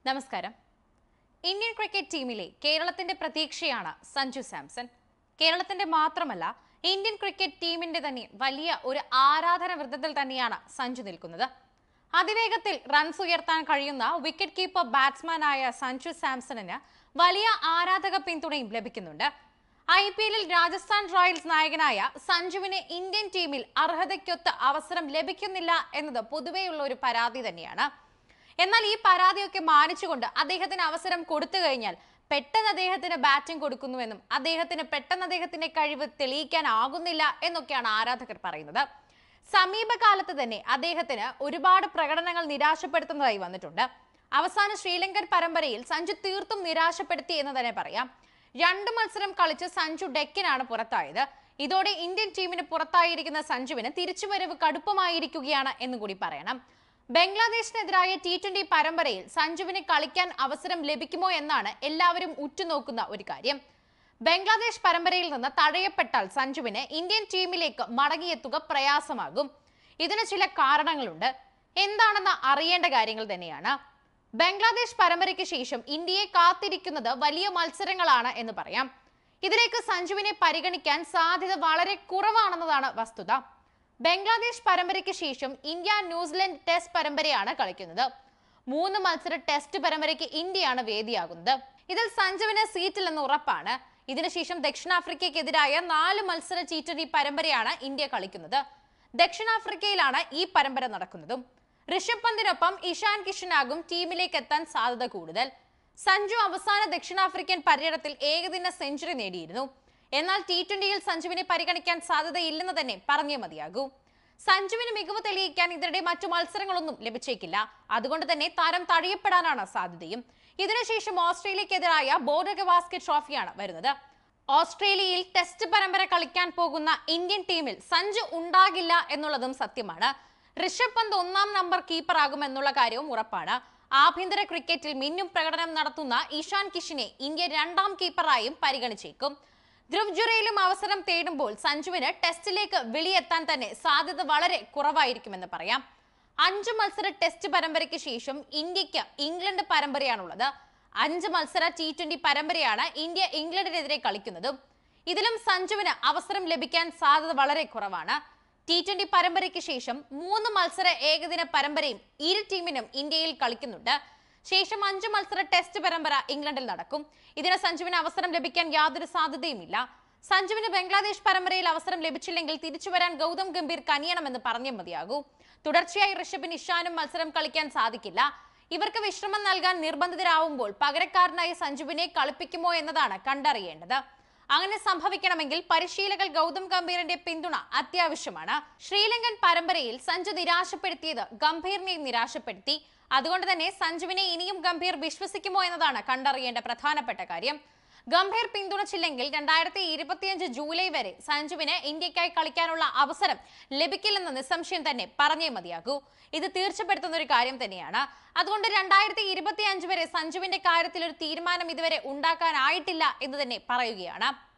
നമസ്കാരം Indian cricket ടീമിലെ കേരളത്തിന്റെ പ്രതീക്ഷയാണ് സഞ്ജു സാംസൺ കേരളത്തിന്റെ മാത്രമല്ല ഇന്ത്യൻ ക്രിക്കറ്റ് ടീമിന്റെ തന്നെ വലിയ ഒരു ആരാധന വൃത്തത്തിൽ തന്നെയാണ് സഞ്ജു നിൽക്കുന്നത് അതിവേഗത്തിൽ റൺസ് ഉയർത്താൻ കഴിയുന്ന വിക്കറ്റ് കീപ്പർ ബാറ്റ്സ്മാനായ സഞ്ജു സാംസണിന് വലിയ ആരാധക പിന്തുണയും ലഭിക്കുന്നുണ്ട് ഐ പി എല്ലിൽ രാജസ്ഥാൻ റോയൽസ് നായകനായ സഞ്ജുവിന് ഇന്ത്യൻ ടീമിൽ അർഹതയ്ക്കൊത്ത അവസരം ലഭിക്കുന്നില്ല എന്നത് പൊതുവെയുള്ള ഒരു പരാതി തന്നെയാണ് എന്നാൽ ഈ പരാതിയൊക്കെ മാനിച്ചുകൊണ്ട് അദ്ദേഹത്തിന് അവസരം കൊടുത്തു കഴിഞ്ഞാൽ പെട്ടെന്ന് അദ്ദേഹത്തിന് ബാറ്റിംഗ് കൊടുക്കുന്നുവെന്നും അദ്ദേഹത്തിന് പെട്ടെന്ന് അദ്ദേഹത്തിന്റെ കഴിവ് തെളിയിക്കാനാകുന്നില്ല എന്നൊക്കെയാണ് ആരാധകർ പറയുന്നത് സമീപകാലത്ത് തന്നെ അദ്ദേഹത്തിന് ഒരുപാട് പ്രകടനങ്ങൾ നിരാശപ്പെടുത്തുന്നതായി വന്നിട്ടുണ്ട് അവസാന ശ്രീലങ്കൻ പരമ്പരയിൽ സഞ്ജു തീർത്തും നിരാശപ്പെടുത്തി എന്ന് തന്നെ പറയാം രണ്ട് മത്സരം കളിച്ച് സഞ്ജു ഡെക്കിനാണ് പുറത്തായത് ഇതോടെ ഇന്ത്യൻ ടീമിന് പുറത്തായിരിക്കുന്ന സഞ്ജുവിന് തിരിച്ചുവരവ് കടുപ്പമായിരിക്കുകയാണ് എന്ന് കൂടി പറയണം ബംഗ്ലാദേശിനെതിരായ ടി ട്വന്റി പരമ്പരയിൽ സഞ്ജുവിന് കളിക്കാൻ അവസരം ലഭിക്കുമോ എന്നാണ് എല്ലാവരും ഉറ്റുനോക്കുന്ന ഒരു കാര്യം ബംഗ്ലാദേശ് പരമ്പരയിൽ നിന്ന് തഴയപ്പെട്ടാൽ സഞ്ജുവിന് ഇന്ത്യൻ ടീമിലേക്ക് മടങ്ങിയെത്തുക പ്രയാസമാകും ഇതിന് ചില കാരണങ്ങളുണ്ട് എന്താണെന്ന് അറിയേണ്ട കാര്യങ്ങൾ തന്നെയാണ് ബംഗ്ലാദേശ് പരമ്പരയ്ക്ക് ശേഷം ഇന്ത്യയെ കാത്തിരിക്കുന്നത് വലിയ മത്സരങ്ങളാണ് എന്ന് പറയാം ഇതിലേക്ക് സഞ്ജുവിനെ പരിഗണിക്കാൻ സാധ്യത വളരെ കുറവാണെന്നതാണ് വസ്തുത ബംഗ്ലാദേശ് പരമ്പരയ്ക്ക് ശേഷം ഇന്ത്യ ന്യൂസിലൻഡ് ടെസ്റ്റ് പരമ്പരയാണ് കളിക്കുന്നത് മൂന്ന് മത്സര ടെസ്റ്റ് പരമ്പരയ്ക്ക് ഇന്ത്യയാണ് വേദിയാകുന്നത് ഇതിൽ സഞ്ജുവിന് സീറ്റില്ലെന്ന് ഉറപ്പാണ് ഇതിനുശേഷം ദക്ഷിണാഫ്രിക്കയ്ക്കെതിരായ നാല് മത്സര ടി ട്വന്റി പരമ്പരയാണ് ഇന്ത്യ കളിക്കുന്നത് ദക്ഷിണാഫ്രിക്കയിലാണ് ഈ പരമ്പര നടക്കുന്നതും ഋഷഭ് പന്തിനൊപ്പം ഇഷാൻ കിഷനാകും ടീമിലേക്ക് എത്താൻ സാധ്യത കൂടുതൽ സഞ്ജു അവസാന ദക്ഷിണാഫ്രിക്കൻ പര്യടനത്തിൽ ഏകദിന സെഞ്ചുറി നേടിയിരുന്നു എന്നാൽ ടി ട്വന്റിയിൽ സഞ്ജുവിനെ പരിഗണിക്കാൻ സാധ്യതയില്ലെന്ന് തന്നെ പറഞ്ഞേ മതിയാകൂ സഞ്ജുവിന് മികവ് തെളിയിക്കാൻ ഇതിനിടെ മറ്റു മത്സരങ്ങളൊന്നും ലഭിച്ചേക്കില്ല അതുകൊണ്ട് തന്നെ താരം തഴയപ്പെടാനാണ് സാധ്യതയും ഇതിനുശേഷം ഓസ്ട്രേലിയക്കെതിരായ ബോർഡർ ഗവാസ്കറ്റ് ട്രോഫിയാണ് വരുന്നത് ഓസ്ട്രേലിയയിൽ ടെസ്റ്റ് പരമ്പര കളിക്കാൻ പോകുന്ന ഇന്ത്യൻ ടീമിൽ സഞ്ജു ഉണ്ടാകില്ല എന്നുള്ളതും സത്യമാണ് ഋഷഭ് പന്ത് ഒന്നാം നമ്പർ കീപ്പർ ആകുമെന്നുള്ള കാര്യവും ഉറപ്പാണ് ആഭ്യന്തര ക്രിക്കറ്റിൽ മിന്നും പ്രകടനം നടത്തുന്ന ഇഷാൻ കിഷിനെ ഇന്ത്യ രണ്ടാം കീപ്പറായും പരിഗണിച്ചേക്കും ധ്രുവ് ജുറയിലും അവസരം തേടുമ്പോൾ സഞ്ജുവിന് ടെസ്റ്റിലേക്ക് വിളിയെത്താൻ തന്നെ സാധ്യത വളരെ കുറവായിരിക്കുമെന്ന് പറയാം അഞ്ച് മത്സര ടെസ്റ്റ് പരമ്പരയ്ക്ക് ശേഷം ഇന്ത്യക്ക് ഇംഗ്ലണ്ട് പരമ്പരയാണുള്ളത് അഞ്ച് മത്സര ടി ട്വന്റി പരമ്പരയാണ് ഇന്ത്യ ഇംഗ്ലണ്ടിനെതിരെ കളിക്കുന്നത് ഇതിലും സഞ്ജുവിന് അവസരം ലഭിക്കാൻ സാധ്യത വളരെ കുറവാണ് ടി ട്വന്റി പരമ്പരയ്ക്ക് ശേഷം മൂന്ന് മത്സര ഏകദിന പരമ്പരയും ഇരു ടീമിനും ഇന്ത്യയിൽ കളിക്കുന്നുണ്ട് ശേഷം അഞ്ച് മത്സര ടെസ്റ്റ് പരമ്പര ഇംഗ്ലണ്ടിൽ നടക്കും ഇതിന് സഞ്ജുവിന് അവസരം ലഭിക്കാൻ യാതൊരു സാധ്യതയുമില്ല സഞ്ജുവിന് ബംഗ്ലാദേശ് പരമ്പരയിൽ അവസരം ലഭിച്ചില്ലെങ്കിൽ തിരിച്ചു വരാൻ ഗൗതം ഗംഭീർ കനിയണമെന്ന് പറഞ്ഞേ മതിയാകൂ തുടർച്ചയായി ഋഷഭിന് ഇഷാനും മത്സരം കളിക്കാൻ സാധിക്കില്ല ഇവർക്ക് വിശ്രമം നൽകാൻ നിർബന്ധിതരാവുമ്പോൾ പകരക്കാരനായി സഞ്ജുവിനെ കളിപ്പിക്കുമോ എന്നതാണ് കണ്ടറിയേണ്ടത് അങ്ങനെ സംഭവിക്കണമെങ്കിൽ പരിശീലകൽ ഗൗതം ഗംഭീറിന്റെ പിന്തുണ അത്യാവശ്യമാണ് ശ്രീലങ്കൻ പരമ്പരയിൽ സഞ്ജു നിരാശപ്പെടുത്തിയത് ഗംഭീറിനെ നിരാശപ്പെടുത്തി അതുകൊണ്ട് തന്നെ സഞ്ജുവിനെ ഇനിയും ഗംഭീർ വിശ്വസിക്കുമോ എന്നതാണ് കണ്ടറിയേണ്ട പ്രധാനപ്പെട്ട കാര്യം ഗംഭീർ പിന്തുണച്ചില്ലെങ്കിൽ രണ്ടായിരത്തി ഇരുപത്തിയഞ്ച് ജൂലൈ വരെ സഞ്ജുവിന് ഇന്ത്യക്കായി കളിക്കാനുള്ള അവസരം ലഭിക്കില്ലെന്ന് നിസ്സംശയം തന്നെ പറഞ്ഞേ മതിയാകൂ ഇത് തീർച്ചപ്പെടുത്തുന്ന ഒരു കാര്യം തന്നെയാണ് അതുകൊണ്ട് രണ്ടായിരത്തി ഇരുപത്തി അഞ്ച് വരെ സഞ്ജുവിന്റെ കാര്യത്തിൽ ഒരു തീരുമാനം ഇതുവരെ ഉണ്ടാക്കാനായിട്ടില്ല എന്ന് തന്നെ പറയുകയാണ്